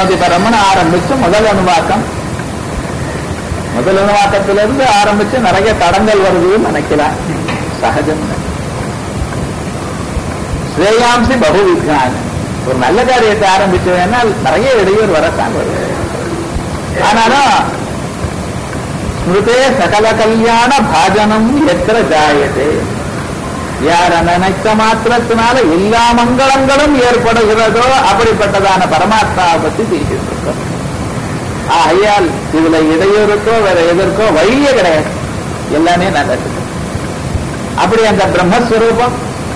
ஆப்னோதி பரம்னு ஆரம்பிச்சு முதல் அணுவாக்கம் முதல் அணுவாக்கத்திலிருந்து ஆரம்பிச்சு நிறைய தடங்கள் வருதுன்னு நினைக்கலாம் சகஜம் ஸ்ரேயாம்சி பகு விஜான ஒரு நல்ல காரியத்தை ஆரம்பிச்சதுன்னா நிறைய இடையூறு வரத்தான் வருது ஆனாலும் ஸ்மிருதே சகல கல்யாண பாஜனம் எத்திர ஜாயதே யார் நினைத்த மாத்திரத்தினால எல்லா மங்களங்களும் ஏற்படுகிறதோ அப்படிப்பட்டதான பரமாத்மாவை பத்தி பேசிட்டு இருக்கோம் ஆகையால் இதுல இடையூறுக்கோ வேற எதற்கோ வழியே கிடையாது எல்லாமே நடக்குது அப்படி அந்த பிரம்மஸ்வரூபம்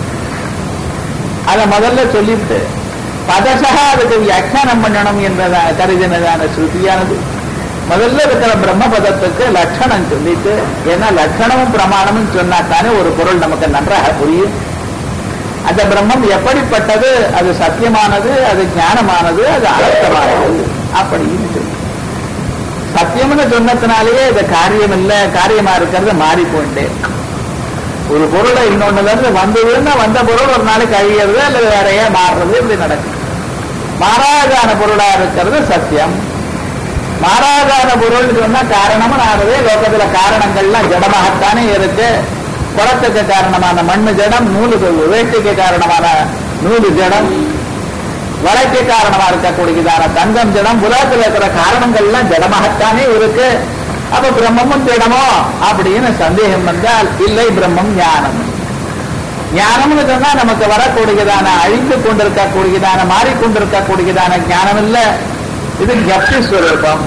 அதை முதல்ல சொல்லிவிட்டு பதசா அதுக்கு வியாக்கியானம் பண்ணணும் என்றதா கருதினதான ஸ்ருதியானது முதல்ல இருக்கிற பிரம்ம பதத்துக்கு லட்சணம் சொல்லிட்டு ஏன்னா லட்சணமும் பிரமாணமும் சொன்னாத்தானே ஒரு பொருள் நமக்கு நன்றாக புரியும் அந்த பிரம்மம் எப்படிப்பட்டது அது சத்தியமானது அது ஞானமானது அது அனர்த்தமானது அப்படின்னு சொல்லி சத்தியம்னு சொன்னதுனாலேயே இது காரியம் இல்லை காரியமா இருக்கிறது மாறி போயிட்டே இருக்கு. ஒரு பொருளை இன்னொன்னுல இருந்து வந்ததுன்னா வந்த பொருள் ஒரு நாளைக்கு அழியிறது அல்லது வேறையே மாறுறது இப்படி நடக்கும் மாறாதான பொருளா இருக்கிறது சத்தியம் மாறாதான பொருள் சொன்னா காரணமும் ஆறுது லோகத்துல காரணங்கள்லாம் ஜடமாகத்தானே இருக்கு குளத்துக்கு காரணமான மண்ணு ஜடம் நூலுக்கு வேட்டிக்கு காரணமான நூலு ஜடம் வளைக்கு காரணமா இருக்கக்கூடியதான தங்கம் ஜடம் உலகத்தில் இருக்கிற காரணங்கள்லாம் ஜடமாகத்தானே இருக்கு அப்ப பிரம்மமும் ஜடமோ அப்படின்னு சந்தேகம் வந்தால் இல்லை பிரம்மம் ஞானம் ஞானம்னு சொன்னா நமக்கு வரக்கூடியதான அழிந்து கொண்டிருக்கக்கூடியதான மாறிக்கொண்டிருக்கக்கூடியதான ஞானம் இல்ல இது ஜப்தி ஸ்வரூபம்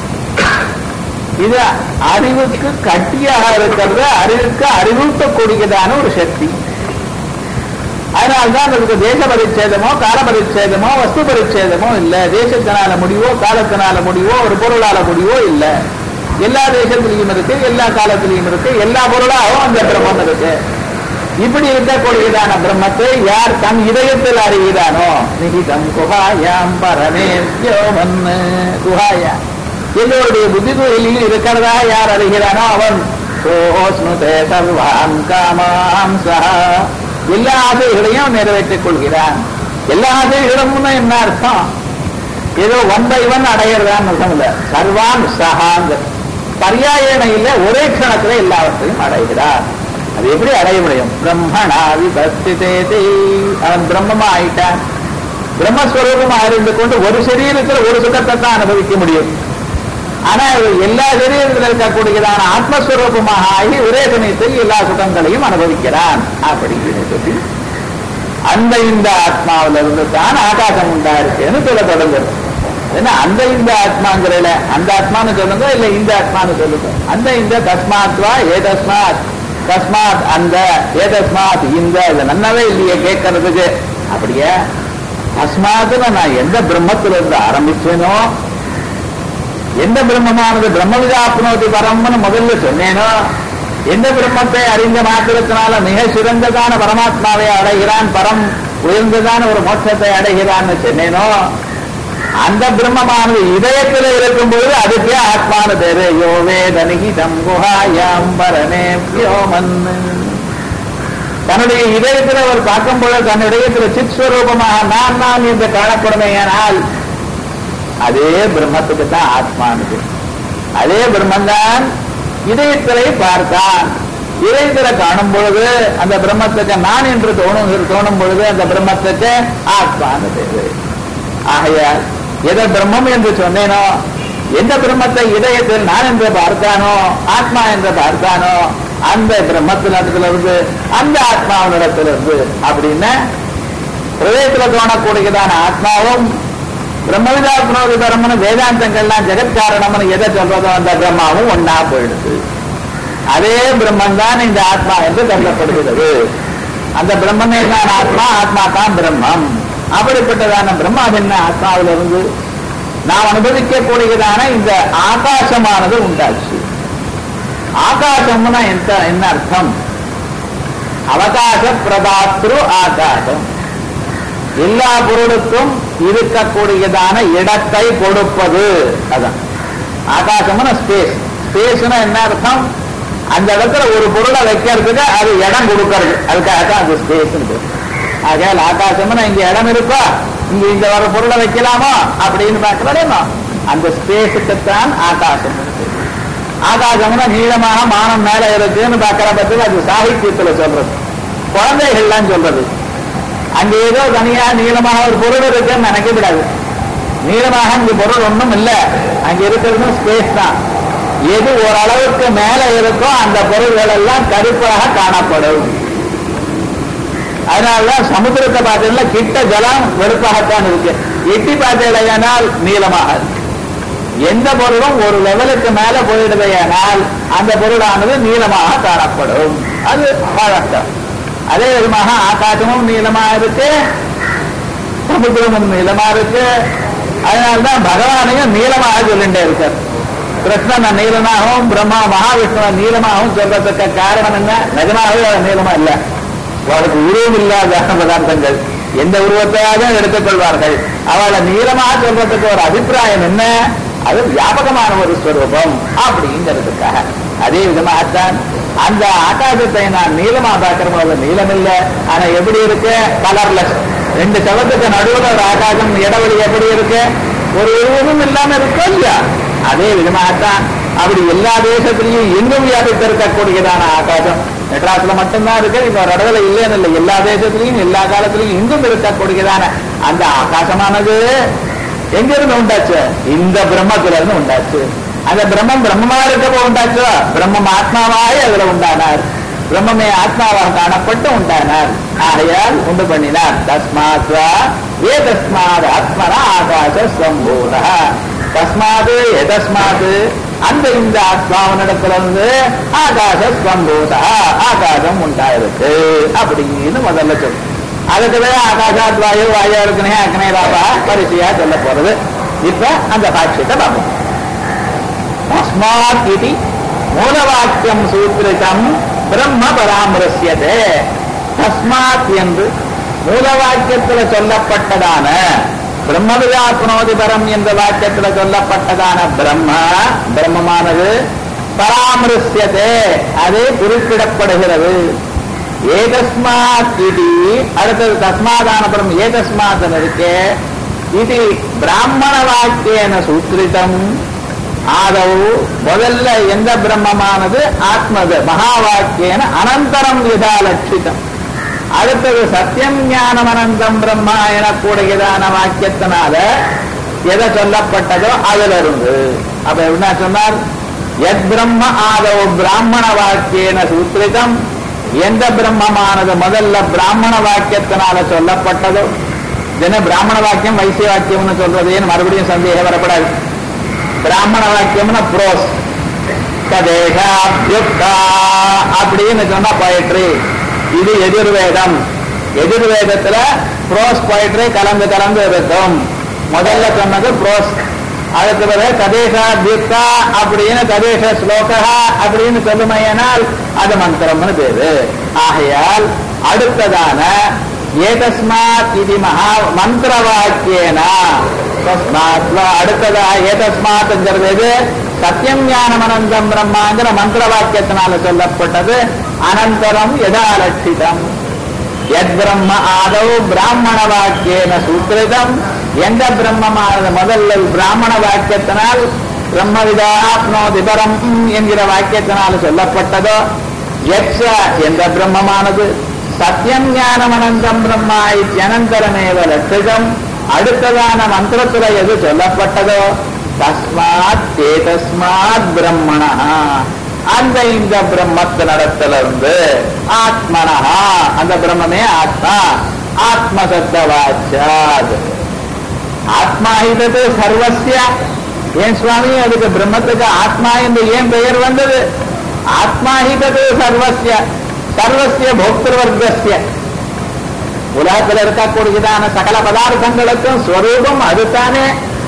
இது அறிவுக்கு கட்டியாக இருக்கிறது அறிவுக்கு அறிவூட்டக்கூடியதான ஒரு சக்தி அதனால்தான் அதுக்கு தேச பரிச்சேதமோ கால பரிச்சேதமோ வஸ்து பரிச்சேதமோ இல்ல தேசத்தினால முடிவோ காலத்தினால முடிவோ ஒரு பொருளால முடிவோ இல்ல எல்லா தேசத்திலையும் இருக்கு எல்லா காலத்திலையும் இருக்கு எல்லா பொருளாகவும் அந்த பிரம்மம் இருக்கு இப்படி இருக்கக்கூடியதான பிரம்மத்தை யார் தன் இதயத்தில் அறிகிறானோ நிகிதம் குஹாயாம் பரமே யோமன்னு குஹாயா எல்லோருடைய புத்தி குகையிலும் இருக்கிறதா யார் அறிகிறானோ அவன் சோஸ்னுதே சர்வான் காமாம் சஹா எல்லா ஆசைகளையும் நிறைவேற்றிக் கொள்கிறான் எல்லா ஆசைகளும் என்ன அர்த்தம் ஏதோ ஒன் பை ஒன் அடையிறதான்னு அர்த்தம் இல்ல சர்வான் சஹாங்க பரியாயண இல்ல ஒரே க்ஷணத்துல எல்லாவற்றையும் அடைகிறார் அது எப்படி அடைய முடியும் பிரம்மணா விபஸ்திதேதி அவன் பிரம்மமா ஆயிட்டான் பிரம்மஸ்வரூபமா இருந்து கொண்டு ஒரு சரீரத்தில் ஒரு சுகத்தை தான் அனுபவிக்க முடியும் ஆனா இவர் எல்லா சரீரத்தில் இருக்கக்கூடியதான ஆத்மஸ்வரூபமாக ஆகி ஒரே சமயத்தில் எல்லா சுகங்களையும் அனுபவிக்கிறான் அப்படின்னு சொல்லி அந்த இந்த ஆத்மாவில இருந்து தான் ஆகாசம் உண்டா இருக்குன்னு சொல்ல தொடங்குது ஏன்னா அந்த இந்த ஆத்மாங்கிறல அந்த ஆத்மான்னு சொல்லுங்க இல்ல இந்த ஆத்மான்னு சொல்லுங்க அந்த இந்த தஸ்மாத்வா ஏ தஸ்மாத் தஸ்மாத் அந்த ஏ தஸ்மாத் இந்த இது நல்லாவே இல்லையே கேட்கறதுக்கு அப்படியே தஸ்மாத்துல நான் எந்த பிரம்மத்துல இருந்து ஆரம்பிச்சேனோ எந்த பிரம்மமானது பிரம்மவிதாப்னோதி பரம்னு முதல்ல சொன்னேனோ எந்த பிரம்மத்தை அறிந்த மாத்திரத்தினால மிக சிறந்ததான பரமாத்மாவை அடைகிறான் பரம் உயர்ந்ததான ஒரு மோட்சத்தை அடைகிறான்னு சொன்னேனோ அந்த பிரம்மமானது இதயத்தில் இருக்கும்போது அதுக்கே ஆத்மான பேரு யோவே தனிகிதம் குஹாயாம் பரமே யோமன்னு தன்னுடைய இதயத்தில் அவர் பார்க்கும் பொழுது தன்னுடைய சித் ஸ்வரூபமாக நான் நான் என்று காணப்படுமையானால் அதே பிரம்மத்துக்கு தான் ஆத்மானது அதே பிரம்மந்தான் இதயத்திலே பார்த்தான் இதயத்தில காணும் பொழுது அந்த பிரம்மத்துக்கு நான் என்று தோணும் தோணும் பொழுது அந்த பிரம்மத்துக்கு ஆத்மானு பேரு ஆகையால் எதை பிரம்மம் என்று சொன்னேனோ எந்த பிரம்மத்தை இதயத்தில் நான் என்று பார்த்தானோ ஆத்மா என்று பார்த்தானோ அந்த பிரம்மத்தினிடத்திலிருந்து அந்த ஆத்மாவினிடத்திலிருந்து அப்படின்னா ஹிருதயத்துல தோணக்கூடியதான ஆத்மாவும் பிரம்மவிதாத்மனோதி பரமனு வேதாந்தங்கள்லாம் ஜெகத்காரணம்னு எதை சொல்றதோ அந்த பிரம்மாவும் ஒன்னா போயிடுது அதே பிரம்மன் தான் இந்த ஆத்மா என்று கருதப்படுகிறது அந்த பிரம்மமே தான் ஆத்மா ஆத்மா தான் பிரம்மம் அப்படிப்பட்டதான பிரம்மாவின் ஆத்மாவிலிருந்து நாம் அனுபவிக்கக்கூடியதான இந்த ஆகாசமானது உண்டாச்சு ஆகாசம்னா எந்த என்ன அர்த்தம் அவகாச பிரதாத்ரு ஆகாசம் எல்லா பொருளுக்கும் இருக்கக்கூடியதான இடத்தை கொடுப்பது அதான் ஆகாசம்னா ஸ்பேஸ் ஸ்பேஸ்னா என்ன அர்த்தம் அந்த இடத்துல ஒரு பொருளை வைக்கிறதுக்கு அது இடம் கொடுக்கறது அதுக்காக தான் அது ஸ்பேஸ் ஆகையால் ஆகாசம்னா இங்க இடம் இருக்கோ இங்க இந்த ஒரு பொருளை வைக்கலாமோ அப்படின்னு பார்க்கிறோம் அந்த ஸ்பேஸுக்குத்தான் ஆகாசம் இருக்கு ஆகாசம்னா நீளமாக மானம் மேல இருக்குன்னு பார்க்கிற பட்சத்தில் அது சாகித்யத்துல சொல்றது குழந்தைகள்லாம் சொல்றது அங்க ஏதோ தனியா நீளமாக ஒரு பொருள் இருக்குன்னு நினைக்க விடாது நீளமாக இங்க பொருள் ஒண்ணும் இல்ல அங்க இருக்கிறது ஸ்பேஸ் தான் எது ஓரளவுக்கு மேல இருக்கோ அந்த பொருள்கள் எல்லாம் கருப்பாக காணப்படும் அதனாலதான் சமுத்திரத்தை பார்த்தீங்கன்னா கிட்ட ஜலம் வெளுப்பாகத்தான் இருக்கு எட்டி பார்த்தீங்களேனால் நீளமாக இருக்கு. எந்த பொருளும் ஒரு லெவலுக்கு மேல போயிடுதையானால் அந்த பொருளானது நீளமாக காணப்படும் அது வழக்கம் அதே விதமாக ஆகாசமும் நீளமா இருக்கு சமுத்திரமும் நீளமா இருக்கு அதனால்தான் பகவானையும் நீளமாக சொல்லிட்டே இருக்கார் கிருஷ்ணன் நீளமாகவும் பிரம்மா மகாவிஷ்ணுவ நீளமாகவும் சொல்றதுக்கு காரணம் என்ன நிஜமாகவே அவர் நீளமா இல்ல அவளுக்கு உருவம் இல்லாத பதார்த்தங்கள் எந்த உருவத்தையாவது எடுத்துக்கொள்வார்கள் அவளை நீளமாக சொல்றதுக்கு ஒரு அபிப்பிராயம் என்ன அது வியாபகமான ஒரு ஸ்வரூபம் அப்படிங்கிறதுக்காக அதே விதமாகத்தான் அந்த ஆகாசத்தை நான் நீளமா பார்க்கிறோம் அது நீளம் இல்ல ஆனா எப்படி இருக்கு கலர்லெஸ் ரெண்டு சவத்துக்கு நடுவுல ஒரு ஆகாசம் இடைவெளி எப்படி இருக்கு ஒரு உருவமும் இல்லாம இருக்கோ இல்லையா அதே விதமாகத்தான் அப்படி எல்லா தேசத்திலையும் எங்கும் வியாபித்து இருக்கக்கூடியதான ஆகாசம் மெட்ராஸ்ல மட்டும்தான் இருக்கு இப்ப ஒரு இடத்துல இல்லைன்னு இல்லை எல்லா தேசத்திலையும் எல்லா காலத்திலையும் எங்கும் இருக்கக்கூடியதான அந்த ஆகாசமானது எங்க இருந்து உண்டாச்சு இந்த பிரம்மத்துல இருந்து உண்டாச்சு அந்த பிரம்மம் பிரம்மமா இருக்கப்போ உண்டாச்சோ பிரம்மம் ஆத்மாவாய் அதுல உண்டானார் பிரம்மமே ஆத்மாவாக காணப்பட்டு உண்டானார் ஆகையால் உண்டு பண்ணினார் தஸ்மாத் ஏ தஸ்மாத் ஆத்மனா ஆகாச சம்பூத தஸ்மாது எதஸ்மாது அந்த இந்த ஆத்மாவனிடத்துல இருந்து ஆகாச சம்பூத ஆகாசம் உண்டாயிருக்கு அப்படின்னு முதல்ல சொல்லு அதுக்குவே ஆகாசாத் வாயு வாயு இருக்குனே அக்னே ராபா பரிசையா சொல்ல போறது இப்ப அந்த சாட்சியத்தை பார்ப்போம் தஸ்மாத் இது மூலவாக்கியம் சூத்திரிதம் பிரம்ம பராமரஸ்யதே தஸ்மாத் என்று மூலவாக்கியத்துல சொல்லப்பட்டதான பிரம்மவிதாப்னோதி பரம் என்ற வாக்கியத்துல சொல்லப்பட்டதான பிரம்ம பிரம்மமானது பராமரிசியதே அது குறிப்பிடப்படுகிறது ஏதஸ்மாத் இது அடுத்தது தஸ்மாதான பரம் ஏதஸ்மாத் இருக்கு இது பிராமண வாக்கியன சூத்திரிதம் ஆதவு முதல்ல எந்த பிரம்மமானது ஆத்மது மகா வாக்கியன அனந்தரம் யதா லட்சிதம் அடுத்தது சத்தியம் ஞானம் அனந்தம் பிரம்மா எனக்கூடியதான வாக்கியத்தினால எதை சொல்லப்பட்டதோ அதுல இருந்து அப்ப என்ன சொன்னார் எத் பிரம்ம ஆதவ பிராமண வாக்கியன சூத்திரிதம் எந்த பிரம்மமானது முதல்ல பிராமண வாக்கியத்தினால சொல்லப்பட்டதோ தின பிராமண வாக்கியம் வைசிய வாக்கியம்னு சொல்றதேன்னு மறுபடியும் சந்தேகம் வரப்படாது பிராமண வாக்கியம்னா புரோஸ் கதேகாப்யுக்தா அப்படின்னு சொன்னா போயிட்ரி இது எதிர்வேதம் எதிர்வேதத்துல ப்ரோஸ் போயிட்ரி கலந்து கலந்து இருக்கும் முதல்ல சொன்னது ப்ரோஸ் அதுக்கு பிறகு கதேசாத்யுக்தா அப்படின்னு கதேச ஸ்லோகா அப்படின்னு சொல்லுமையானால் அது மந்திரம்னு பேரு ஆகையால் அடுத்ததான ஏதஸ்மாத் இது மகா மந்திர வாக்கியனா தஸ்மாத் வா அடுத்ததா ஏதஸ்மாத்ங்கிறது எது சத்தியம் ஞானம் அனந்தம் பிரம்மாங்கிற மந்திர வாக்கியத்தினால சொல்லப்பட்டது அனந்தரம் எதா லட்சிதம் எத் பிரம்ம ஆதவ் பிராமண வாக்கியன சூத்திரிதம் எந்த பிரம்மமானது முதல்ல பிராமண வாக்கியத்தினால் பிரம்மவிதாப்னோதி பரம் என்கிற வாக்கியத்தினால் சொல்லப்பட்டதோ எச்ச எந்த பிரம்மமானது சத்தியம் ஞானம் அனந்தம் பிரம்மா இத்தியனந்தரமேவ லட்சிதம் அடுத்ததான மந்திரத்துல எது சொல்லப்பட்டதோ தஸ்மாத் ஏதஸ்மாத் பிரம்மணா அந்த இந்த பிரம்மத்தினிடத்துல இருந்து ஆத்மனஹா அந்த பிரம்மமே ஆத்மா ஆத்மசப்த வாச்சாத் ஆத்மா இதது சர்வசிய ஏன் சுவாமி அதுக்கு பிரம்மத்துக்கு ஆத்மா என்று ஏன் பெயர் வந்தது ஆத்மா ஹிதது சர்வசிய சர்வசிய போக்திருவர்க்கசிய உலகத்தில் இருக்கக்கூடியதான சகல பதார்த்தங்களுக்கும் ஸ்வரூபம் அதுதானே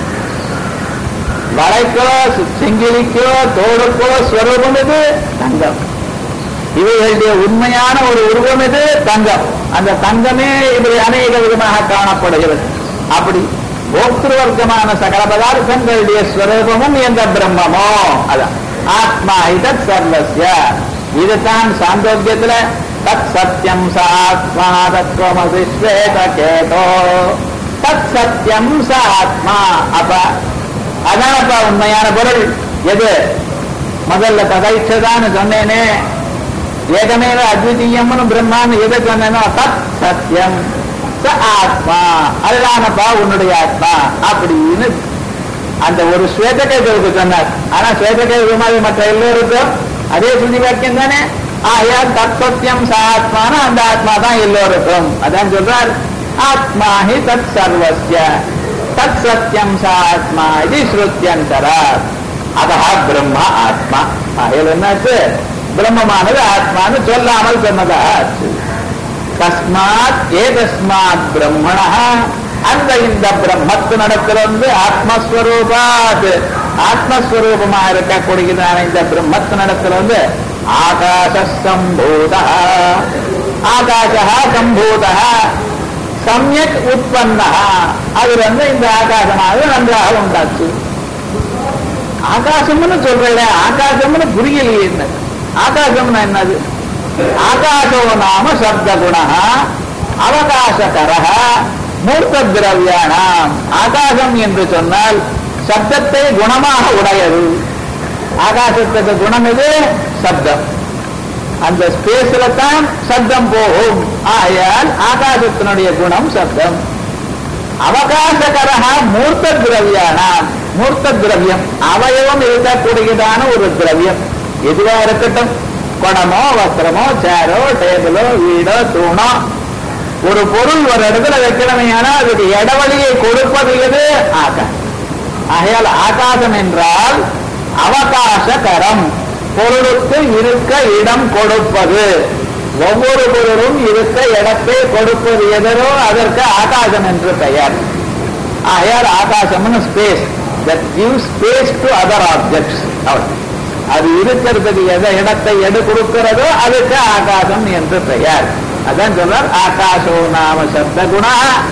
வளைக்கோ செங்கிலிக்கோ தோடுக்கோ ஸ்வரூபம் இது தங்கம் இவைகளுடைய உண்மையான ஒரு உருவம் இது தங்கம் அந்த தங்கமே இப்படி அநேக விதமாக காணப்படுகிறது அப்படி போக்திருவர்க்கமான சகல பதார்த்தங்களுடைய ஸ்வரூபமும் எந்த பிரம்மமோ அதான் ஆத்மா இதத் சர்வசிய இதுதான் சாந்தோக்கியத்துல தத் சத்தியம் சாத்மா தத்துவமசி ஸ்வேத கேதோ தத் சத்தியம் ச ஆத்மா அப்ப அதானப்பா உண்மையான பொருள் எது முதல்ல பகைச்சதான்னு சொன்னேனே ஏகமேவ அத்விதீயம்னு பிரம்மான்னு எதை சொன்னேனோ தத் சத்தியம் ச ஆத்மா அதுதானப்பா உன்னுடைய ஆத்மா அப்படின்னு அந்த ஒரு ஸ்வேதகேதுவுக்கு சொன்னார் ஆனா ஸ்வேதகேது மாதிரி மற்ற எல்லோருக்கும் அதே சுதி வாக்கியம் தானே ஆயால் தத் சத்தியம் ச ஆத்மான அந்த ஆத்மா தான் எல்லோருக்கும் அதான் சொல்றார் ஆத்மா ஹி தத் சர்வஸ்ய தத் சத்தியம் ச ஆத்மா இது ஸ்ருத்தியந்தரார் அதா பிரம்ம ஆத்மா ஆகையில் என்னாச்சு பிரம்மமானது ஆத்மான்னு சொல்லாமல் சொன்னதா ஆச்சு தஸ்மாத் ஏதஸ்மாத் பிரம்மண அந்த இந்த பிரம்மத்து நடத்திலிருந்து ஆத்மஸ்வரூபாத் ஆத்மஸ்வரூபமா இருக்கக்கூடியதான இந்த பிரம்மத்து நடத்திலிருந்து ஆகாச சம்பூத ஆகாச சம்பூத சமயக் உற்பன்ன அது வந்து இந்த ஆகாசமானது நன்றாக உண்டாச்சு ஆகாசம்னு சொல்றேன் ஆகாசம்னு புரியலையே என்ன ஆகாசம்னா என்னது ஆகாசோ நாம சப்த குண அவகாசகர மூர்த்த திரவியானாம் ஆகாசம் என்று சொன்னால் சப்தத்தை குணமாக உடையது ஆகாசத்துக்கு குணம் இது சப்தம் அந்த ஸ்பேஸ்ல தான் சப்தம் போகும் ஆயால் ஆகாசத்தினுடைய குணம் சப்தம் அவகாசகரா மூர்த்த திரவியானாம் மூர்த்த திரவியம் அவயவம் இருக்கக்கூடியதான ஒரு திரவியம் எதுவா இருக்கட்டும் குடமோ வஸ்திரமோ சேரோ டேபிளோ வீடோ தூணோ ஒரு பொருள் ஒரு இடத்துல வைக்கணுமே ஆனால் அதுக்கு இடவழியை கொடுப்பது எது ஆகாசம் ஆகையால் ஆகாசம் என்றால் அவகாசகரம் பொருளுக்கு இருக்க இடம் கொடுப்பது ஒவ்வொரு பொருளும் இருக்க இடத்தை கொடுப்பது எதோ அதற்கு ஆகாசம் என்று பெயர் ஆகையால் ஆகாசம்னு space that give space to other objects அது இருக்கிறதுக்கு எதை இடத்தை எடு கொடுக்கிறதோ அதுக்கு ஆகாசம் என்று பெயர் அதான் சொல்றார் ஆகாசோ நாம சப்த குண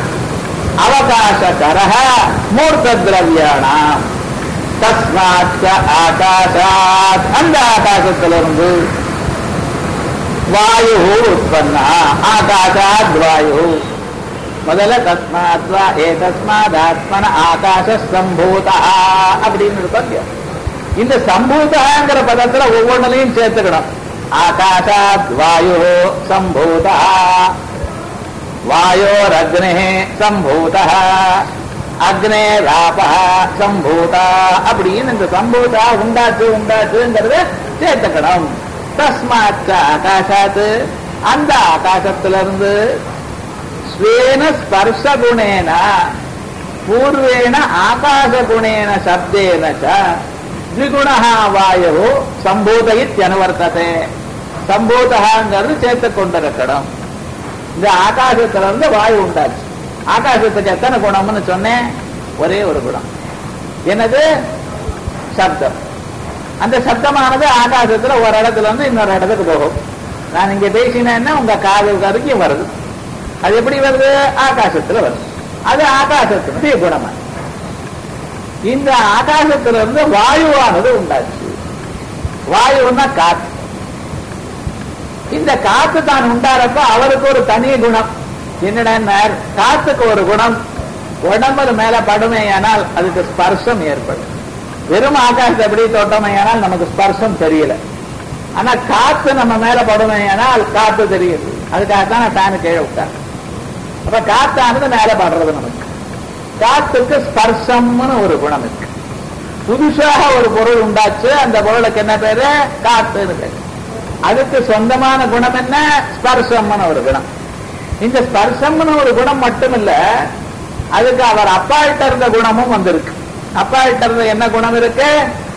அவகாசகர மூர்த்த திரவியானாம் தஸ்மாத் ஆகாசாத் அந்த ஆகாசத்திலிருந்து வாயு உற்பன்னா ஆகாசாத் வாயு முதல்ல தஸ்மாத் வா ஏ தஸ்மாத் ஆத்மன ஆகாச சம்பூதா அப்படின்னு இருக்கும் இந்த சம்பூதாங்கிற பதத்துல ஒவ்வொன்றிலையும் சேர்த்துக்கணும் ஆகாசாத் வாயு சம்பூதா வாயோரக்னே சம்பூத அக்னே ராப சம்பூதா அப்படின்னு இந்த சம்பூதா உண்டாச்சு உண்டாச்சுங்கிறத சேர்த்துக்கணும் தஸ்மாத் ஆகாஷாத் அந்த ஆகாசத்திலிருந்து ஸ்வேன ஸ்பர்ஷ குணேன பூர்வேண ஆகாச குணேன சப்தேன த்விகுண வாயு சம்பூத இத்தியனுவர்த்ததே சம்பூதங்கிறது சேர்த்து கொண்டிருக்கணும் இந்த ஆகாசத்துல இருந்து வாயு உண்டாச்சு ஆகாசத்துக்கு எத்தனை குணம்னு சொன்னேன் ஒரே ஒரு குணம் என்னது சப்தம் அந்த சப்தமானது ஆகாசத்துல ஒரு இடத்துல இருந்து இன்னொரு இடத்துக்கு போகும் நான் இங்க பேசினேன்னா உங்க காது வரைக்கும் வருது அது எப்படி வருது ஆகாசத்துல வருது அது ஆகாசத்தினுடைய குணமா இந்த ஆகாசத்துல இருந்து வாயுவானது உண்டாச்சு வாயுன்னா காற்று இந்த காத்து தான் உண்டாரப்ப அவருக்கு ஒரு தனி குணம் என்னடா காத்துக்கு ஒரு குணம் உடம்புல மேல படுமையானால் அதுக்கு ஸ்பர்சம் ஏற்படும் வெறும் ஆகாசத்தை எப்படி தொட்டமையானால் நமக்கு ஸ்பர்சம் தெரியல ஆனா காத்து நம்ம மேல படுமையானால் காத்து தெரியுது அதுக்காகத்தான் நான் ஃபேனு கீழே விட்டேன் அப்ப காத்தானது மேல படுறது நமக்கு காத்துக்கு ஸ்பர்சம்னு ஒரு குணம் இருக்கு புதுசாக ஒரு பொருள் உண்டாச்சு அந்த பொருளுக்கு என்ன பேரு காத்துன்னு பேரு அதுக்கு சொந்தமான குணம் என்ன ஸ்பர்சம்னு ஒரு குணம் இந்த ஸ்பர்சம்னு ஒரு குணம் மட்டும் இல்ல அதுக்கு அவர் அப்பாயிட்ட இருந்த குணமும் வந்திருக்கு அப்பாயிட்ட இருந்த என்ன குணம் இருக்கு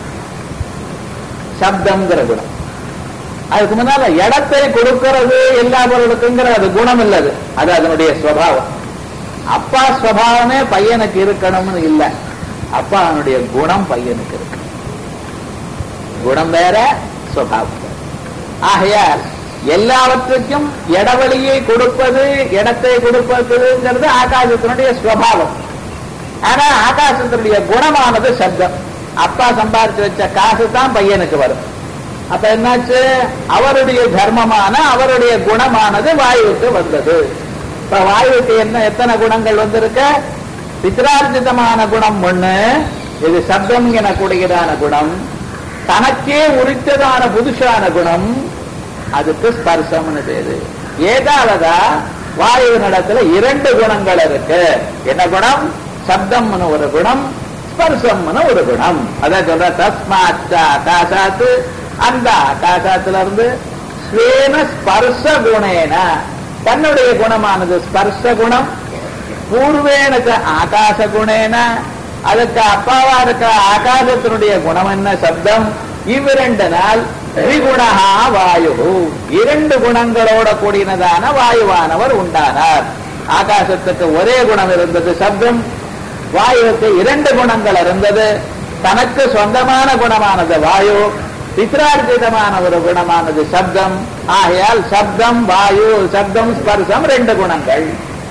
சப்தம்ங்கிற குணம் அதுக்கு முன்னால இடத்தை கொடுக்கிறது எல்லா பொருளுக்குங்கிற அது குணம் இல்லது அது அதனுடைய சுவாவம் அப்பா சுவாவமே பையனுக்கு இருக்கணும்னு இல்லை அப்பா அவனுடைய குணம் பையனுக்கு இருக்கு குணம் வேற சுவாவம் ஆகையால் எல்லாவற்றுக்கும் இடவழியை கொடுப்பது இடத்தை கொடுப்பதுங்கிறது ஆகாசத்தினுடைய சுவாவம் ஆனா ஆகாசத்தினுடைய குணமானது சப்தம் அப்பா சம்பாதிச்சு வச்ச காசு தான் பையனுக்கு வரும் அப்ப என்னாச்சு அவருடைய தர்மமான அவருடைய குணமானது வாயுவுக்கு வந்தது இப்ப வாயுவுக்கு என்ன எத்தனை குணங்கள் வந்திருக்க பித்ரார்ஜிதமான குணம் ஒண்ணு இது சப்தம் எனக்கூடியதான குணம் தனக்கே உரித்ததான புதுசான குணம் அதுக்கு ஸ்பர்சம்னு பேரு ஏதாவதா வாயு நடத்துல இரண்டு குணங்கள் இருக்கு என்ன குணம் சப்தம்னு ஒரு குணம் ஸ்பர்சம்னு ஒரு குணம் அதான் சொல்ற தஸ்மாத் ஆகாசாத்து அந்த ஆகாசத்துல இருந்து ஸ்வேன ஸ்பர்ச குணேன தன்னுடைய குணமானது ஸ்பர்ச குணம் பூர்வேனக்கு ஆகாச குணேன அதுக்கு அப்பாவா இருக்கிற ஆகாசத்தினுடைய குணம் என்ன சப்தம் இவ்விரண்டு நாள் திரிகுணஹா வாயு இரண்டு குணங்களோட கூடினதான வாயுவானவர் உண்டானார் ஆகாசத்துக்கு ஒரே குணம் இருந்தது சப்தம் வாயுவுக்கு இரண்டு குணங்கள் இருந்தது தனக்கு சொந்தமான குணமானது வாயு பித்ரார்ஜிதமான ஒரு குணமானது சப்தம் ஆகையால் சப்தம் வாயு சப்தம் ஸ்பர்சம் ரெண்டு குணங்கள்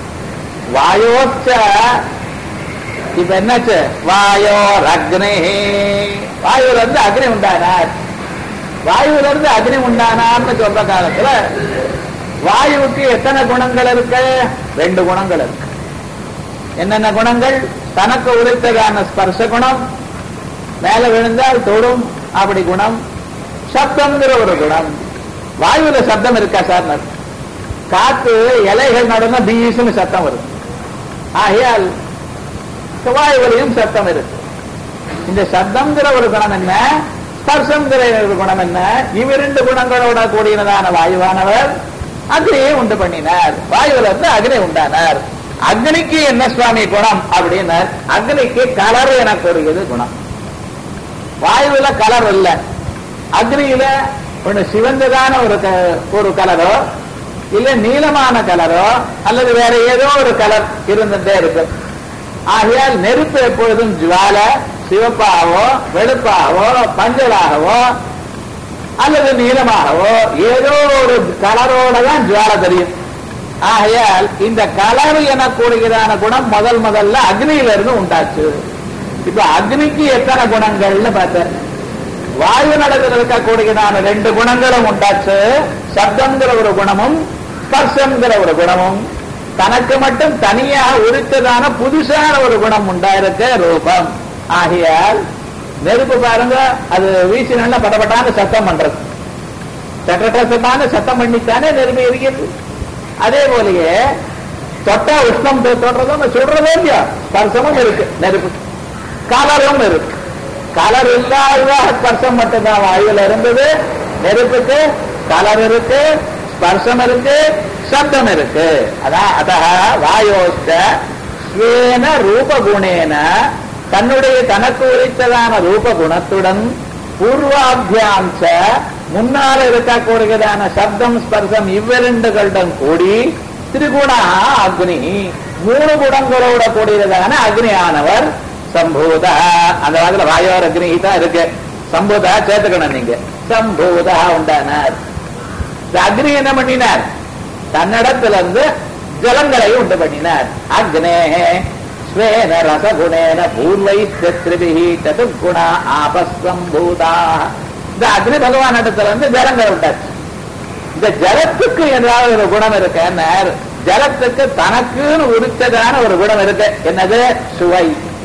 வாயோச்ச இப்ப என்னாச்சு வாயோ அக்னி வாயுல இருந்து அக்னி உண்டானார் வாயுல இருந்து அக்னி உண்டானார்னு சொல்ற காலத்துல வாயுவுக்கு எத்தனை குணங்கள் இருக்கு ரெண்டு குணங்கள் இருக்கு என்னென்ன குணங்கள் தனக்கு உரித்ததான ஸ்பர்ச குணம் மேல விழுந்தால் தொடும் அப்படி குணம் சப்தம்ங்கிற ஒரு குணம் வாயுல சப்தம் இருக்கா சார் காத்து இலைகள் நடுனா பீசுன்னு சத்தம் வரும் ஆகையால் வாயுவிலையும் சத்தம் இருக்கு இந்த சப்தம்ங்கிற ஒரு குணம் என்ன ஸ்பர்சம்ங்கிற ஒரு குணம் என்ன இவ்விரண்டு குணங்களோட கூடியதான வாயுவானவர் அக்னியை உண்டு பண்ணினார் வாயுவில இருந்து அக்னி உண்டானார் அக்னிக்கு என்ன சுவாமி குணம் அப்படின்னார் அக்னிக்கு கலர் எனக்கூடியது குணம் வாயுவில கலர் இல்ல அக்னியில ஒண்ணு சிவந்ததான ஒரு க- ஒரு கலரோ இல்ல நீளமான கலரோ அல்லது வேற ஏதோ ஒரு கலர் இருந்துட்டே இருக்கு ஆகையால் நெருப்பு எப்பொழுதும் ஜுவால சிவப்பாகவோ வெளுப்பாகவோ பஞ்சலாகவோ அல்லது நீளமாகவோ ஏதோ ஒரு கலரோட தான் ஜுவால தெரியும் ஆகையால் இந்த கலர் எனக்கூடியதான குணம் முதல் முதல்ல அக்னியில இருந்து உண்டாச்சு இப்ப அக்னிக்கு எத்தனை குணங்கள்னு பார்த்தேன் வாயு நடத்தில் இருக்கக்கூடியதான ரெண்டு குணங்களும் உண்டாச்சு சப்தம்ங்கிற ஒரு குணமும் ஸ்பர்சம்ங்கிற ஒரு குணமும் தனக்கு மட்டும் தனியாக உரித்ததான புதுசான ஒரு குணம் உண்டாயிருக்க ரூபம் ஆகையால் நெருப்பு பாருங்க அது வீசினா படப்பட்டான சத்தம் பண்றது சட்டமான சத்தம் பண்ணித்தானே நெருப்பு இருக்கிறது அதே போலயே தொட்டா உஷ்ணம் தொடுறதும் சுடுறதே இல்லையா ஸ்பர்சமும் இருக்கு நெருப்பு கலரும் இருக்கு கலர் இல்லாத ஸ்பர்சம் மட்டும்தான் வாயுல இருந்தது நெருப்புக்கு கலர் இருக்கு ஸ்பர்சம் இருக்கு சப்தம் இருக்கு அதான் அத வாயோஸ்த ஸ்வேன ரூபகுணேன தன்னுடைய தனக்கு உரித்ததான ரூப குணத்துடன் பூர்வாபியாம்ச முன்னால் இருக்கக்கூடியதான சப்தம் ஸ்பர்சம் இவ்விரண்டுகளுடன் கூடி திரிகுணா அக்னி மூணு குணங்களோட கூடியதான அக்னியானவர் சம்பூதா அந்த காலத்துல வாயோர் அக்னி தான் இருக்கு சம்பூதா சேர்த்துக்கணும் நீங்க சம்பூதா உண்டானார் இந்த அக்னி என்ன பண்ணினார் தன்னிடத்திலிருந்து ஜலங்களை உண்டு பண்ணினார் அக்னே ஸ்வேன ரசகுணேன பூர்வை திரிபிஹி சதுர்குணா ஆபஸ்வம்பூதா இந்த அக்னி பகவான் இடத்துல இருந்து ஜலங்களை உண்டாச்சு இந்த ஜலத்துக்கு ஏதாவது ஒரு குணம் இருக்கு ஜலத்துக்கு தனக்குன்னு உரித்ததான ஒரு குணம் இருக்கு என்னது சுவை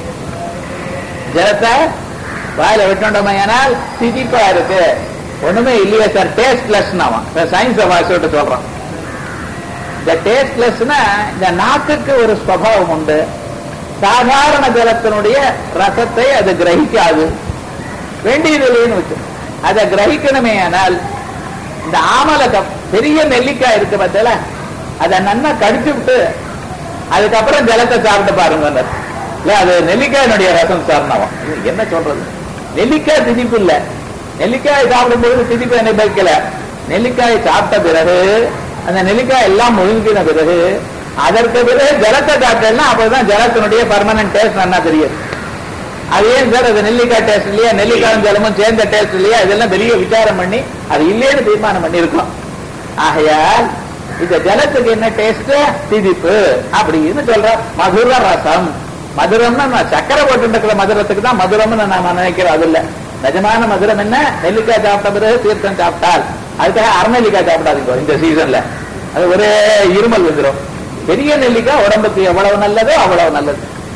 ஜலத்தை வாயில விட்டோண்டமையானால் திதிப்பா இருக்கு ஒண்ணுமே இல்லையே சார் டேஸ்ட்லெஸ் சயின்ஸ் வாசிட்டு சொல்றோம் இந்த டேஸ்ட்லெஸ்னா இந்த நாக்குக்கு ஒரு ஸ்வபாவம் உண்டு சாதாரண ஜலத்தினுடைய ரசத்தை அது கிரகிக்காது வேண்டியதில்லைன்னு வச்சு அதை கிரகிக்கணுமே ஆனால் இந்த ஆமலகம் பெரிய நெல்லிக்காய் இருக்கு பார்த்தல அதை நன்னா கடிச்சு விட்டு அதுக்கப்புறம் ஜலத்தை சாப்பிட்டு பாருங்க இல்ல அது நெல்லிக்காயினுடைய ரசம் சாரணம் என்ன சொல்றது நெல்லிக்காய் திதிப்பு இல்ல நெல்லிக்காய் சாப்பிடும்போது திதிப்பு என்னை வைக்கல நெல்லிக்காய் சாப்பிட்ட பிறகு அந்த நெல்லிக்காய் எல்லாம் முழுங்கின பிறகு அதற்கு பிறகு ஜலத்தை சாப்பிட்டேன்னா அப்பதான் ஜலத்தினுடைய பர்மனன்ட் டேஸ்ட் நல்லா தெரியும் அது ஏன் சார் அது நெல்லிக்காய் டேஸ்ட் இல்லையா நெல்லிக்காயும் ஜலமும் சேர்ந்த டேஸ்ட் இல்லையா இதெல்லாம் பெரிய விசாரம் பண்ணி அது இல்லையேன்னு தீர்மானம் பண்ணியிருக்கோம் ஆகையால் இந்த ஜலத்துக்கு என்ன டேஸ்ட் திதிப்பு அப்படின்னு சொல்ற மதுர ரசம் மதுரம்னா நான் சக்கரை போட்டு இருக்கிற மதுரத்துக்கு தான் மதுரம்னு நாம நினைக்கிறோம் அது இல்ல நிஜமான மதுரம் என்ன நெல்லிக்காய் சாப்பிட்ட பிறகு தீர்த்தம் சாப்பிட்டால் அதுக்காக அரைநெல்லிக்காய் சாப்பிடாதீங்க இந்த சீசன்ல அது ஒரே இருமல் வந்துடும் பெரிய நெல்லிக்காய் உடம்புக்கு எவ்வளவு நல்லதோ அவ்வளவு நல்லது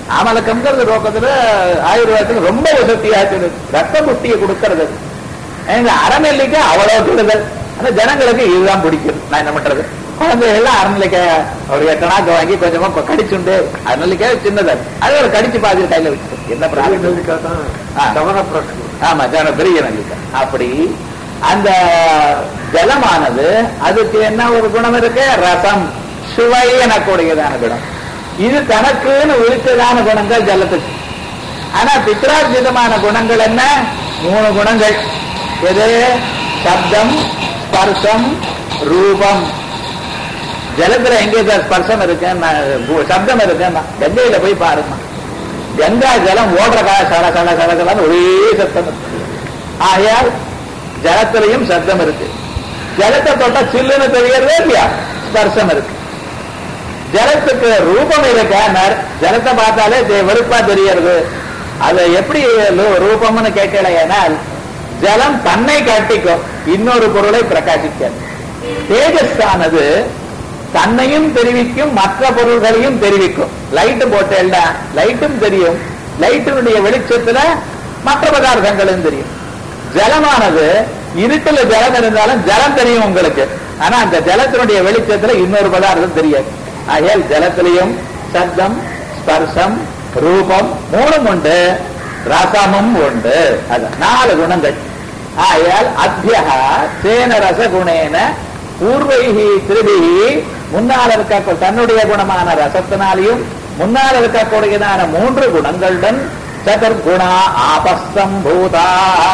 ஆமலக்கம்ங்கிறது ரோக்கத்துல ஆயுர்வேதத்துக்கு ரொம்ப வசதியா இருக்குது ரத்த புஷ்டியை கொடுக்கறது எங்க அறநெல்லிக்காய் அவ்வளவு கெடுதல் ஆனா ஜனங்களுக்கு இதுதான் பிடிக்கும் நான் என்ன பண்றது குழந்தைகள் எல்லாம் அறநெல்லிக்காய் ஒரு எட்டனாக்கு வாங்கி கொஞ்சமா கொ- கடிச்சுண்டு அறநெல்லிக்காய் சின்னதா அது ஒரு கடிச்சு பாதி கையில வச்சு என்ன பிராப்தம் ஆ. ஆமா ஜன பெரிய நெல்லிக்காய் அப்படி அந்த ஜலமானது அதுக்கு என்ன ஒரு குணம் இருக்கு ரசம் சுவை எனக்கூடியதான குணம் இது தனக்குன்னு விழுத்ததான குணங்கள் ஜலத்துக்கு ஆனா பித்ரார்ஜிதமான குணங்கள் என்ன மூணு குணங்கள் எது சப்தம் ஸ்பர்சம் ரூபம் ஜலத்துல எங்கே சார் ஸ்பர்சம் இருக்குன்னா கு- சப்தம் இருக்குன்னா கங்கையில போய் பாருங்க கங்கா ஜலம் ஓடுற கால சட சட சட சடன்னு ஒரே சத்தம் இருக்கு ஆகையால் ஜலத்திலையும் சத்தம் இருக்கு ஜலத்தை தொட்டா சில்லுன்னு தெரியறதே இல்லையா ஸ்பர்சம் இருக்கு ஜலத்துக்கு ரூபம் இருக்கார் ஜலத்தை பார்த்தாலே தெ- வெறுப்பா தெரியறது அது எப்படி லு- ரூபம்னு கேட்கலையானால் ஜலம் தன்னை காட்டிக்கும் இன்னொரு பொருளை பிரகாசிக்காது தேஜஸானது தன்னையும் தெரிவிக்கும் மற்ற பொருள்களையும் தெரிவிக்கும் லைட்டு போட்டேல்டா லைட்டும் தெரியும் லைட்டினுடைய வெளிச்சத்துல மற்ற பதார்த்தங்களும் தெரியும் ஜலமானது இருட்டுல ஜலம் இருந்தாலும் ஜலம் தெரியும் உங்களுக்கு ஆனா அந்த ஜலத்தினுடைய வெளிச்சத்துல இன்னொரு பதார்த்தம் தெரியாது ஆகையால் ஜலத்திலையும் சப்தம் ஸ்பர்சம் ரூபம் மூணும் உண்டு ரசமும் உண்டு அது நாலு குணங்கள் ஆகையால் அத்தியா சேன ரசகுணேன பூர்வைகி திருபிகி முன்னால் இருக்க தன்னுடைய குணமான ரசத்தினாலையும் முன்னால் இருக்கக்கூடியதான மூன்று குணங்களுடன் சதுர்குணா ஆபஸ்தம்பூதா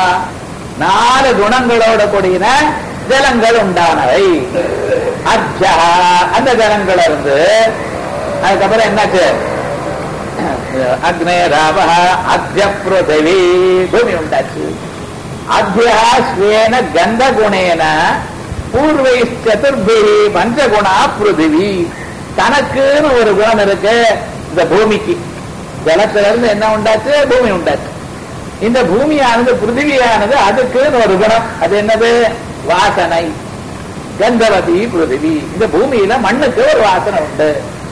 நாலு குணங்களோட கூடிய ஜலங்கள் உண்டானவை அத்தியா அந்த ஜலங்கள் இருந்து அதுக்கப்புறம் என்னாச்சு அக்னே ராவ அத்திய பிருத்திவி பூமி உண்டாச்சு அத்தியா ஸ்வேன கந்த குணேன பூர்வை சதுர்பிரி பஞ்சகுணா பிருத்திவி தனக்குன்னு ஒரு குணம் இருக்கு இந்த பூமிக்கு ஜலத்துல இருந்து என்ன உண்டாச்சு பூமி உண்டாச்சு இந்த பூமியானது பிருத்திவியானது அதுக்குன்னு ஒரு குணம் அது என்னது வாசனை கந்தவதி பிருத்திவி இந்த பூமியில மண்ணுக்கு ஒரு வாசனை உண்டு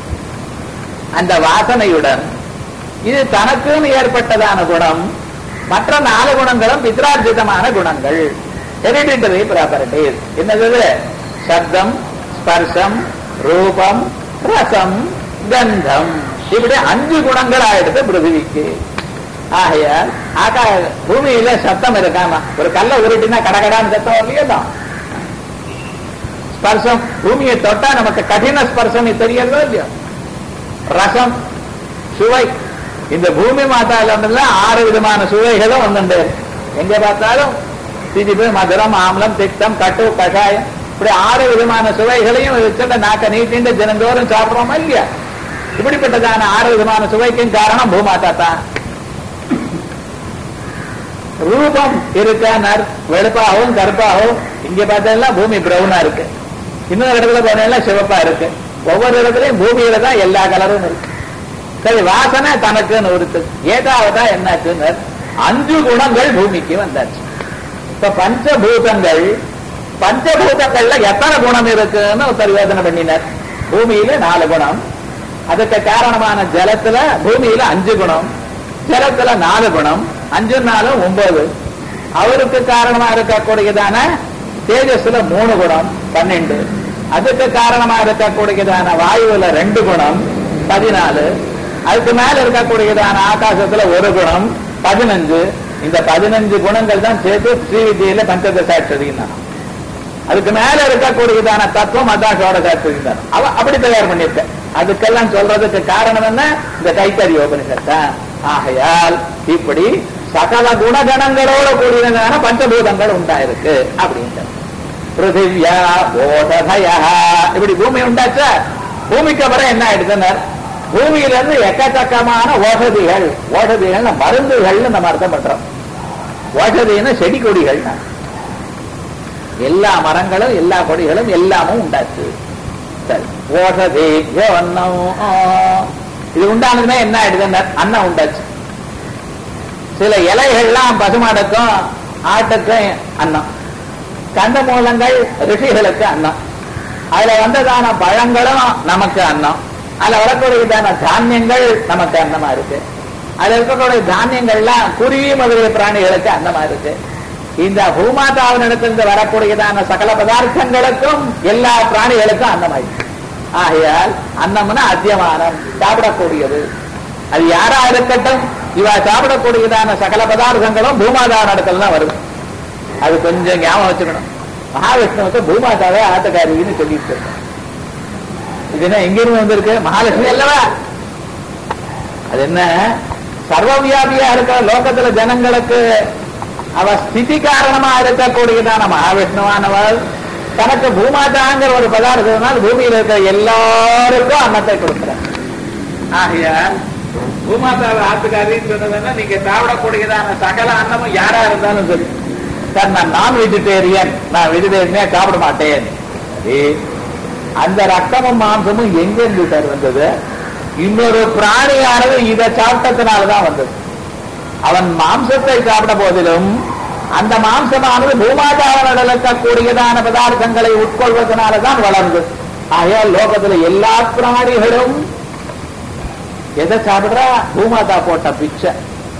அந்த வாசனையுடன் இது தனக்குன்னு ஏற்பட்டதான குணம் மற்ற நாலு குணங்களும் பித்ரார்ஜிதமான குணங்கள் ஹெரிடிட்டரி ப்ராப்பர்டிஸ் என்னது சப்தம் ஸ்பர்சம் ரூபம் ரசம் கந்தம் இப்படி அஞ்சு குணங்கள் ஆயிடுது பிருத்திவிக்கு ஆகையால் ஆகா பூமியில சத்தம் இருக்காமா ஒரு கல்ல உருட்டினா கடகடான்னு சத்தம் வரலையோ ஸ்பர்சம் பூமியை தொட்டா நமக்கு கடின ஸ்பர்சம் தெரியறதோ இல்லையோ ரசம் சுவை இந்த பூமி மாதால ஒன்றுல ஆறு விதமான சுவைகளும் ஒன்றுண்டு எங்க பார்த்தாலும் திதிப்பு மதுரம் ஆம்லம் திட்டம் கட்டு கஷாயம் இப்படி ஆறு விதமான சுவைகளையும் வச்சுட்டு நாக்க நீட்டிண்டு தினந்தோறும் சாப்பிடுறோமா இல்லையா இப்படிப்பட்டதான ஆறு விதமான சுவைக்கும் காரணம் பூமாதா தான் ரூபம் இருக்கானார் வெளுப்பாகவும் கருப்பாகவும் இங்க பார்த்தா பூமி பிரவுனா இருக்கு இன்னொரு இடத்துல பார்த்தா சிவப்பா இருக்கு ஒவ்வொரு இடத்துலயும் பூமியில தான் எல்லா கலரும் இருக்கு சரி வாசனை தனக்குன்னு ஒருத்து ஏதாவதா என்னாச்சுன்னு அஞ்சு குணங்கள் பூமிக்கு வந்தாச்சு இப்ப பஞ்சபூதங்கள் பஞ்சபூதங்கள்ல எத்தனை குணம் இருக்குன்னு ஒருத்தர் யோசனை பண்ணினார் பூமியில நாலு குணம் அதுக்கு காரணமான ஜலத்துல பூமியில அஞ்சு குணம் ஜலத்துல நாலு குணம் அஞ்சு நாலும் ஒன்பது அவருக்கு காரணமா இருக்கக்கூடியதான தேஜஸ்ல மூணு குணம் பன்னெண்டு அதுக்கு காரணமா இருக்கக்கூடியதான வாயுவுல ரெண்டு குணம் பதினாலு அதுக்கு மேல இருக்கக்கூடியதான ஆகாசத்துல ஒரு குணம் பதினஞ்சு இந்த பதினஞ்சு குணங்கள் தான் சேர்த்து ஸ்ரீவித்தியில பஞ்சதசாட்சதினா அதுக்கு மேல இருக்கக்கூடியதான தத்துவம் அதான் சோடசாட்சதிதான் அவ அப்படி தயார் பண்ணிருக்க அதுக்கெல்லாம் சொல்றதுக்கு காரணம் என்ன இந்த கைத்தறி உபனிஷத் தான் ஆகையால் இப்படி சகல குணகணங்களோட கூடியதான பஞ்சபூதங்கள் உண்டாயிருக்கு அப்படின்ட்டு பிருத்திவியா ஓடதயா இப்படி பூமி உண்டாச்சா பூமிக்கு அப்புறம் என்ன ஆயிடுச்சுன்னா பூமியில இருந்து எக்கச்சக்கமான ஓஷதிகள் ஓஷதிகள் மருந்துகள்னு நம்ம அர்த்தம் பண்றோம் ஓஷதின்னு செடி கொடிகள் எல்லா மரங்களும் எல்லா கொடிகளும் எல்லாமும் உண்டாச்சு சரி ஓஷதி அன்னம் இது உண்டானதுன்னா என்ன ஆயிடுதுன்னா அன்னம் உண்டாச்சு சில இலைகள்லாம் பசுமாடுக்கும் ஆட்டுக்கும் அன்னம் கந்த மூலங்கள் ரிஷிகளுக்கு அன்னம் அதுல வந்ததான பழங்களும் நமக்கு அன்னம் அதுல வரக்கூடியதான தானியங்கள் நமக்கு அன்னமா இருக்கு அதுல இருக்கக்கூடிய தானியங்கள்லாம் குருவி முதலிய பிராணிகளுக்கு அன்னமா இருக்கு இந்த பூமாதாவினிடத்திலிருந்து வரக்கூடியதான சகல பதார்த்தங்களுக்கும் எல்லா பிராணிகளுக்கும் அன்னமாயிருக்கு ஆகையால் அன்னம்னா அத்தியமானம் சாப்பிடக்கூடியது அது யாரா இருக்கட்டும் இவ சாப்பிடக்கூடியதான சகல பதார்த்தங்களும் பூமாதா நடத்தல் தான் வரும் அது கொஞ்சம் ஞாபகம் வச்சுக்கணும் மகாவிஷ்ணுவுக்கு பூமாதாவே ஆட்டக்காரின்னு சொல்லிட்டு இருக்கோம் இது என்ன எங்கிருந்து வந்திருக்கு மகாலட்சுமி அல்லவா அது என்ன சர்வவியாபியா இருக்கிற லோகத்துல ஜனங்களுக்கு அவ ஸ்திதி காரணமா இருக்கக்கூடியதான மகாவிஷ்ணுவானவள் தனக்கு பூமாதாங்கிற ஒரு பதார்த்தத்தினால் பூமியில் இருக்கிற எல்லாருக்கும் அன்னத்தை கொடுக்கிறார் ஆகையால் பூமாதாவை ஆத்துக்காரின்னு சொன்னதுன்னா நீங்க சாப்பிடக்கூடியதான சகல அன்னமும் யாரா இருந்தாலும் சரி சார் நான் நான் வெஜிடேரியன் நான் வெஜிடேரியனே சாப்பிட மாட்டேன் சரி அந்த ரத்தமும் மாംസமும் எங்கிருந்து சார் வந்தது இன்னொரு பிராணியானது இதை சாப்பிட்டதுனாலதான் வந்தது அவன் மாம்சத்தை சாப்பிட போதிலும் அந்த மாம்சமானது பூமாதாவனில் இருக்கக்கூடியதான பதார்த்தங்களை உட்கொள்வதனாலதான் வளர்ந்தது ஆகையால் லோகத்துல எல்லா பிராணிகளும் எதை சாப்பிடுறா பூமாதா போட்ட பிச்சை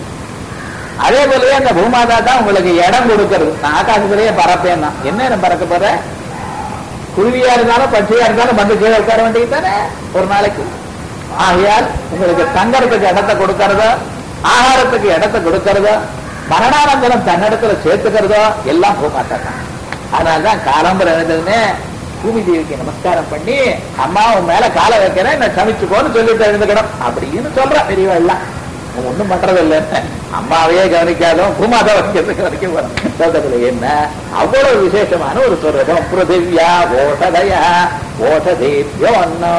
அதே போலயே அந்த பூமாதா தான் உங்களுக்கு இடம் கொடுக்கிறது நான் ஆகாசத்திலேயே பறப்பேன் நான் என்ன இடம் பறக்க போற குருவியா இருந்தாலும் பட்சியா இருந்தாலும் வந்து கீழே உட்கார வேண்டியது தானே ஒரு நாளைக்கு ஆகையால் உங்களுக்கு தங்கறதுக்கு இடத்தை கொடுக்கறதோ ஆகாரத்துக்கு இடத்தை கொடுக்கறதோ மரணானந்தரம் தன்னிடத்துல சேர்த்துக்கிறதோ எல்லாம் பூமாத்தா தான் அதனாலதான் காலம்பரம் எழுந்ததுன்னு பூமி தேவிக்கு நமஸ்காரம் பண்ணி அம்மா உன் மேல காலை வைக்கிறேன் நான் சமைச்சுக்கோன்னு சொல்லிட்டு எழுந்துக்கணும் அப்படின்னு சொல்ற பெரியவா எல்லாம் ஒண்ணும் பண்றது இல்லைன்னு அம்மாவையே கவனிக்காதவன் பூமாதா வைக்கிறதுக்கு வரைக்கும் வரும் சொல்றதுல என்ன அவ்வளவு விசேஷமான ஒரு சொல்றதும் பிருத்திவியா ஓஷதய ஓஷதேபியோ அன்னோ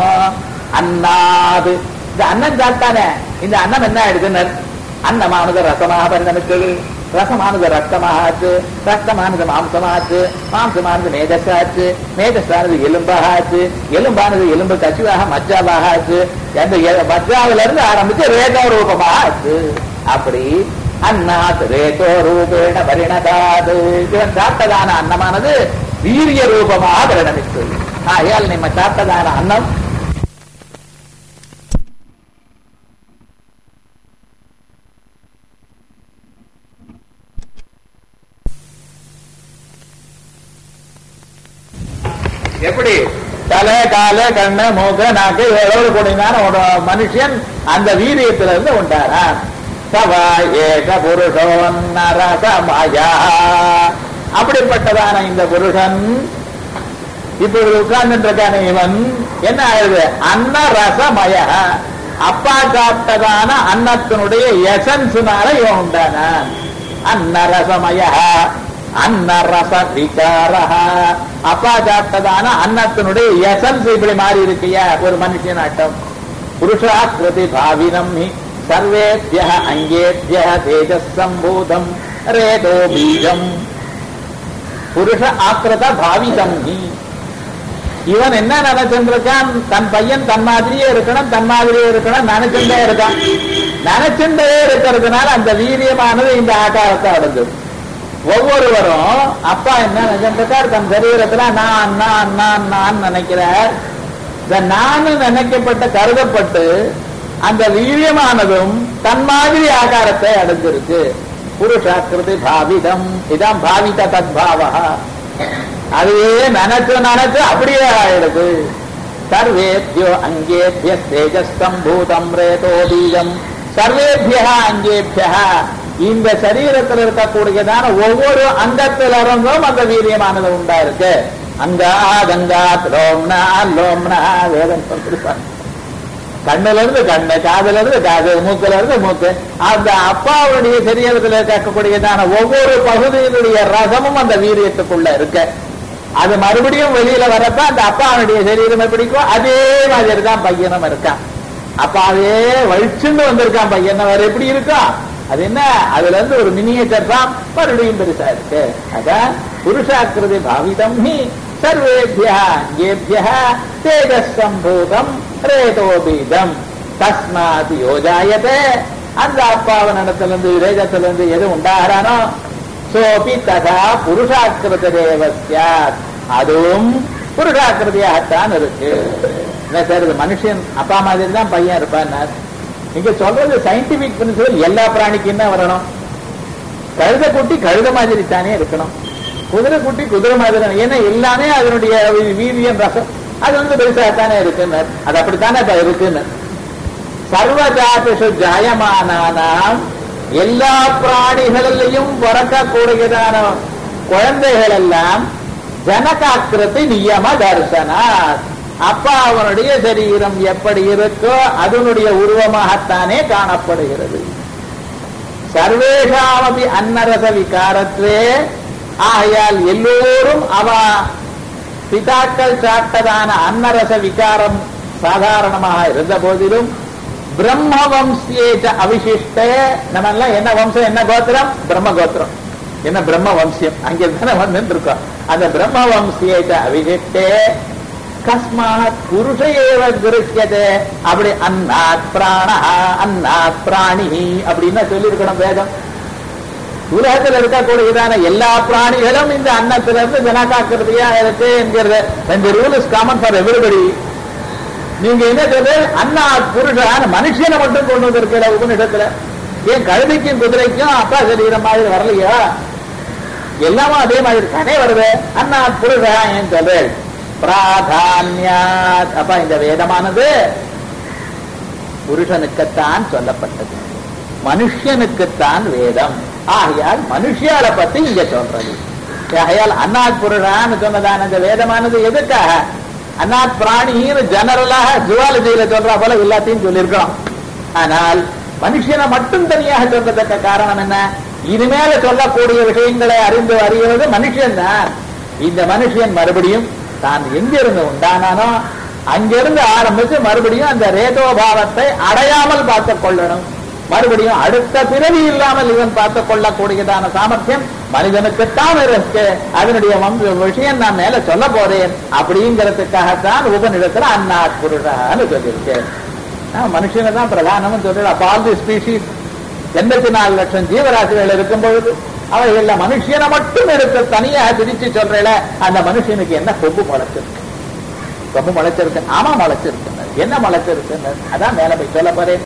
அன்னாது இந்த அன்னம் சாப்பிட்டானே இந்த அன்னம் என்ன ஆயிடுதுன்னு அன்னமானது ரசமாக பரிணமித்தது ரசமானது ரத்தமாச்சு ரத்தமானது மாம்சமாச்சு மாம்சமானது மேதஸாச்சு மேதஸானது எலும்பாகாச்சு எலும்பானது எலும்பு கசிவாக மஜ்ஜாவாக ஆச்சு அந்த எ- மஜ்ஜாவில இருந்து ஆரம்பிச்சு ரேதோ ரூபமாக ஆச்சு அப்படி அன்னாத் ரேதோ ரூபேண பரிணதாது இவன் சாப்பிட்டதான அன்னமானது வீரிய ரூபமாக பரிணமித்தது ஆகையால் நம்ம சாப்பிட்டதான அன்னம் எப்படி தலை கால கண்ணு மூக்கு நாக்கு ஏழோடு கூடினான ஒரு மனுஷன் அந்த வீரியத்துல இருந்து உண்டாரா சவ ஏக புருஷோன் நரசமயா அப்படிப்பட்டதான இந்த புருஷன் இப்பொழுது உட்கார்ந்துட்டு இருக்கான இவன் என்ன ஆகுது அன்ன ரசமய அப்பா சாப்பிட்டதான அன்னத்தினுடைய எசன்ஸ்னால இவன் உண்டானான் அன்ன ரசமய அன்ன ரச விகார அப்பா சாப்பிட்டதான அன்னத்தினுடைய எசன்ஸ் இப்படி மாறி இருக்கியா ஒரு மனுஷன் ஆட்டம் புருஷாக்கிருதி பாவினம் ஹி சர்வேபிய அங்கேபிய தேஜஸ் சம்பூதம் ரேதோ பீஜம் புருஷ ஆக்கிரத பாவிதம் ஹி இவன் என்ன நினைச்சிருக்கான் தன் பையன் தன் மாதிரியே இருக்கணும் தன் மாதிரியே இருக்கணும் நினைச்சுட்டே இருக்கான் நினைச்சுட்டே இருக்கிறதுனால அந்த வீரியமானது இந்த ஆகாரத்தை அடைஞ்சது ஒவ்வொருவரும் அப்பா என்ன நினைச்சிருக்கார் தன் சரீரத்துல நான் நான் நான் நான் நினைக்கிறார் இந்த நான் நினைக்கப்பட்ட கருதப்பட்டு அந்த வீரியமானதும் தன் மாதிரி ஆகாரத்தை அடைஞ்சிருக்கு புருஷாக்கிருதி பாவிதம் இதான் பாவித தத்பாவா அதுவே நினைச்சு நினைச்சு அப்படியே ஆயிடுது சர்வேபியோ அங்கேபிய தேஜஸ்தம்பூதம் ரேதோ பீஜம் சர்வேபிய அங்கேபிய இந்த சரீரத்தில் இருக்கக்கூடியதான ஒவ்வொரு அங்கத்தில் இருந்தும் அந்த வீரியமானது உண்டா இருக்கு அங்கா கங்கா லோம்னா லோம்னா வேதம் சொல்லிருப்பாங்க கண்ணுல இருந்து கண்ணு காதுல இருந்து காது மூக்குல இருந்து மூக்கு அந்த அப்பாவுடைய சரீரத்தில் கேட்கக்கூடியதான ஒவ்வொரு பகுதியினுடைய ரசமும் அந்த வீரியத்துக்குள்ள இருக்கு அது மறுபடியும் வெளியில வரப்ப அந்த அப்பாவுடைய சரீரம் எப்படிக்கும் அதே மாதிரி தான் பையனும் இருக்கான் அப்பாவே வழிச்சுன்னு வந்திருக்கான் பையன் வேற எப்படி இருக்கான் அது என்ன அதுல இருந்து ஒரு மினியேச்சர் தான் மறுபடியும் பெருசா இருக்கு அதான் புருஷாக்கிருதி பாவிதம் ஹி சர்வேபியா ஏபிய தேஜசம்பூதம் ரேதோபீதம் தஸ்மாத் யோஜாயதே அந்த அப்பாவன் இடத்திலிருந்து ரேஜத்திலிருந்து எது உண்டாகிறானோ சோபி ததா புருஷாக்கிருத தேவ சாத் அதுவும் புருஷாக்கிருதியாகத்தான் இருக்கு என்ன சார் இது மனுஷன் அப்பா மாதிரி தான் பையன் இருப்பான் நீங்க சொல்றது சயின்டிபிக் பிரின்சிபல் எல்லா பிராணிக்கும் என்ன வரணும் கழுத குட்டி கழுத மாதிரி தானே இருக்கணும் குதிரை குட்டி குதிரை மாதிரி தான். ஏன்னா எல்லாமே அதனுடைய வீ- வீரியம் ரசம் அது வந்து பெருசாகத்தானே இருக்குன்னு அது அப்படித்தானே இப்ப இருக்குன்னு சர்வஜாதிஷு ஜாயமானானாம் எல்லா பிராணிகளிலையும் பிறக்கக்கூடியதான குழந்தைகள் எல்லாம் ஜனகாக்கிருதி நியம தரிசனா அப்பா அவனுடைய சரீரம் எப்படி இருக்கோ அதனுடைய உருவமாகத்தானே காணப்படுகிறது சர்வேஷாமபி அன்னரச விகாரத்வே ஆகையால் எல்லோரும் அவ பிதாக்கள் சாட்டதான அன்னரச விகாரம் சாதாரணமாக இருந்த போதிலும் பிரம்ம வம்சியேச்ச அவிசிஷ்ட நம்ம எல்லாம் என்ன வம்சம் என்ன கோத்திரம் பிரம்ம கோத்திரம் என்ன பிரம்ம வம்சியம் அங்கே தானே வந்து இருக்கோம் அந்த பிரம்ம வம்சியேச்ச அவிசிஷ்டே கஸ்மாத் புருஷ ஏவ கிருஷ்யதே அப்படி அன்னாத் பிராண அன்னாத் பிராணி அப்படின்னு சொல்லியிருக்கணும் வேதம் உலகத்தில் இருக்கக்கூடியதான எல்லா பிராணிகளும் இந்த அன்னத்திலிருந்து ஜனகாக்கிருதியா இருக்கு என்கிறது இந்த rule is common for everybody நீங்க என்ன சொல்றது அண்ணா புருஷன் மனுஷனை மட்டும் கொண்டு வந்திருக்கிற உபநிடத்துல ஏன் கழுதைக்கும் குதிரைக்கும் அப்பா சரீரம் மாதிரி வரலையா எல்லாமே அதே மாதிரி தானே வருது அண்ணா புருஷன் ஏன் சொல்றேன் பிராதான்யாத் அப்ப இந்த வேதமானது புருஷனுக்குத்தான் சொல்லப்பட்டது மனுஷனுக்குத்தான் வேதம் ஆகையால் மனுஷியால பத்தி இங்க சொல்றது ஆகையால் அன்னாத் புருஷான்னு சொன்னதான இந்த வேதமானது எதுக்காக அன்னாத் பிராணின்னு ஜெனரலாக ஜுவாலஜியில சொல்றா போல எல்லாத்தையும் சொல்லியிருக்கோம் ஆனால் மனுஷனை மட்டும் தனியாக சொல்றதுக்கு காரணம் என்ன இனிமேல சொல்லக்கூடிய விஷயங்களை அறிந்து அறிவது மனுஷன் தான் இந்த மனுஷன் மறுபடியும் தான் எங்கிருந்து உண்டானானோ அங்கிருந்து ஆரம்பிச்சு மறுபடியும் அந்த ரேதோபாவத்தை அடையாமல் பார்த்துக் கொள்ளணும் மறுபடியும் அடுத்த பிறவி இல்லாமல் இவன் பார்த்துக் கொள்ளக்கூடியதான சாமர்த்தியம் மனிதனுக்குத்தான் இருக்கு அதனுடைய வம்ச விஷயம் நான் மேல சொல்ல போறேன் அப்படிங்கிறதுக்காகத்தான் உபநிடத்துல அன்னாத் புருஷான்னு சொல்லியிருக்கேன் நான் மனுஷனை தான் பிரதானம் சொல்றேன் அப்ப ஆல் தி ஸ்பீஷீஸ் எண்பத்தி நாலு லட்சம் ஜீவராசிகள் இருக்கும் பொழுது அவைகள்ல மனுஷனை மட்டும் எடுத்து தனியாக பிரிச்சு சொல்றேல அந்த மனுஷனுக்கு என்ன கொம்பு முளைச்சிருக்கு கொம்பு முளைச்சிருக்கு ஆமா முளைச்சிருக்கு என்ன முளைச்சிருக்கு அதான் மேல போய் சொல்ல போறேன்